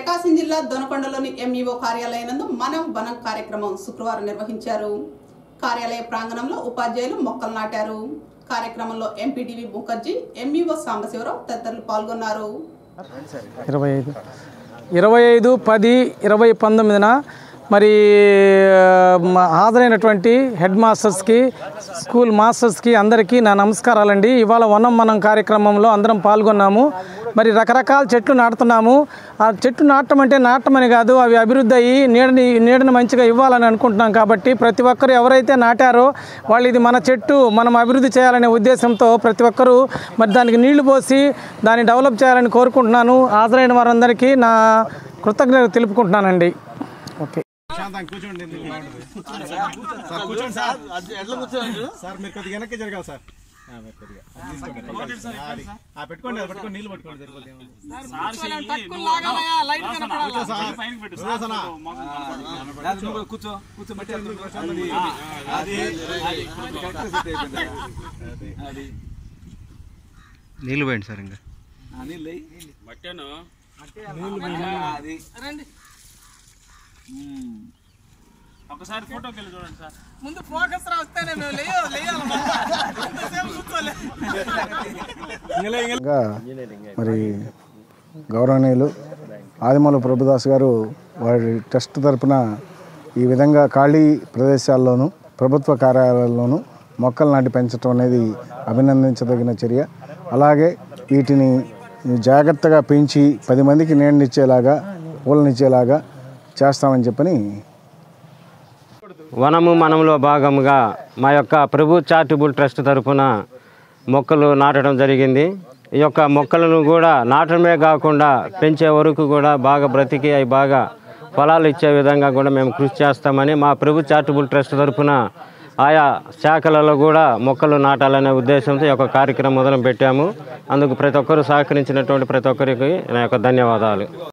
ప్రకాశం జిల్లా దొనకొండలోని ఎంఈఓ కార్యాలయం నందు మనం వనం కార్యక్రమం శుక్రవారం నిర్వహించారు కార్యాలయ ప్రాంగణంలో ఉపాధ్యాయులు మొక్కలు నాటారు కార్యక్రమంలో ఎంపీటీవీ ముఖర్జీ ఎంఈఓ సాంబశివరావు తదితరులు పాల్గొన్నారు ఇరవై ఐదు ఇరవై ఐదు పది ఇరవై పంతొమ్మిదిన మరి ఆ, మా హాజరైనటువంటి హెడ్ మాస్టర్స్కి స్కూల్ మాస్టర్స్కి అందరికీ నా నమస్కారాలండి ఇవాళ వనం మనం కార్యక్రమంలో అందరం పాల్గొన్నాము మరి రకరకాల చెట్లు నాటుతున్నాము ఆ చెట్లు నాటడం అంటే నాటమని కాదు అవి అభివృద్ధి అయ్యి నీడని నీడని మంచిగా ఇవ్వాలని అనుకుంటున్నాం కాబట్టి ప్రతి ఒక్కరు ఎవరైతే నాటారో వాళ్ళు ఇది మన చెట్టు మనం అభివృద్ధి చేయాలనే ఉద్దేశంతో ప్రతి ఒక్కరూ మరి దానికి నీళ్లు పోసి దాన్ని డెవలప్ చేయాలని కోరుకుంటున్నాను హాజరైన వారందరికీ నా కృతజ్ఞత తెలుపుకుంటున్నానండి ఓకే శాంతం కూర్చోండి ఎందుకు బాగుంటుంది. సార్ కూర్చోండి సార్ సార్ మీరు కొద్దిగా వెనక్కి జరగాలి సార్ ఆ, మీరు కొద్దిగా అది తీసుకోండి. ఆ, అది. ఆ, పెట్టుకోండి అది పెట్టుకోండి నీళ్ళు పట్టుకోండి సరిపోతుంది కూర్చో సార్. సుదర్శన. నీళ్ళు పోయండి సార్ ఇంకా ఒకసారి ఫోటోకి వెళ్ళి చూడండి సార్ ముందు ఫోకస్ రాస్తేనే మేము లేయాలి ఇంకా మరి గౌరవనీయులు ఆదిమూల ప్రభుదాస్ గారు వారి ట్రస్ట్ తరపున ఈ విధంగా ఖాళీ ప్రదేశాల్లోనూ ప్రభుత్వ కార్యాలయాల్లోనూ మొక్కలు నాటి పెంచడం అనేది అభినందించదగిన చర్య అలాగే వీటిని జాగ్రత్తగా పెంచి పది మందికి నీడనిచ్చేలాగా పూలనిచ్చేలాగా చేస్తామని చెప్పని వనము మనములో భాగముగా మా యొక్క ప్రభు చారిటబుల్ ట్రస్ట్ తరఫున మొక్కలు నాటడం జరిగింది ఈ యొక్క మొక్కలను కూడా నాటడమే కాకుండా పెంచే వరకు కూడా బాగా బ్రతికి అవి బాగా ఫలాలు ఇచ్చే విధంగా కూడా మేము కృషి చేస్తామని మా ప్రభు చారిటబుల్ ట్రస్ట్ తరఫున ఆయా శాఖలలో కూడా మొక్కలు నాటాలనే ఉద్దేశంతో ఈ యొక్క కార్యక్రమం మొదలు పెట్టాము అందుకు ప్రతి ఒక్కరూ సహకరించినటువంటి ప్రతి ఒక్కరికి నా యొక్క ధన్యవాదాలు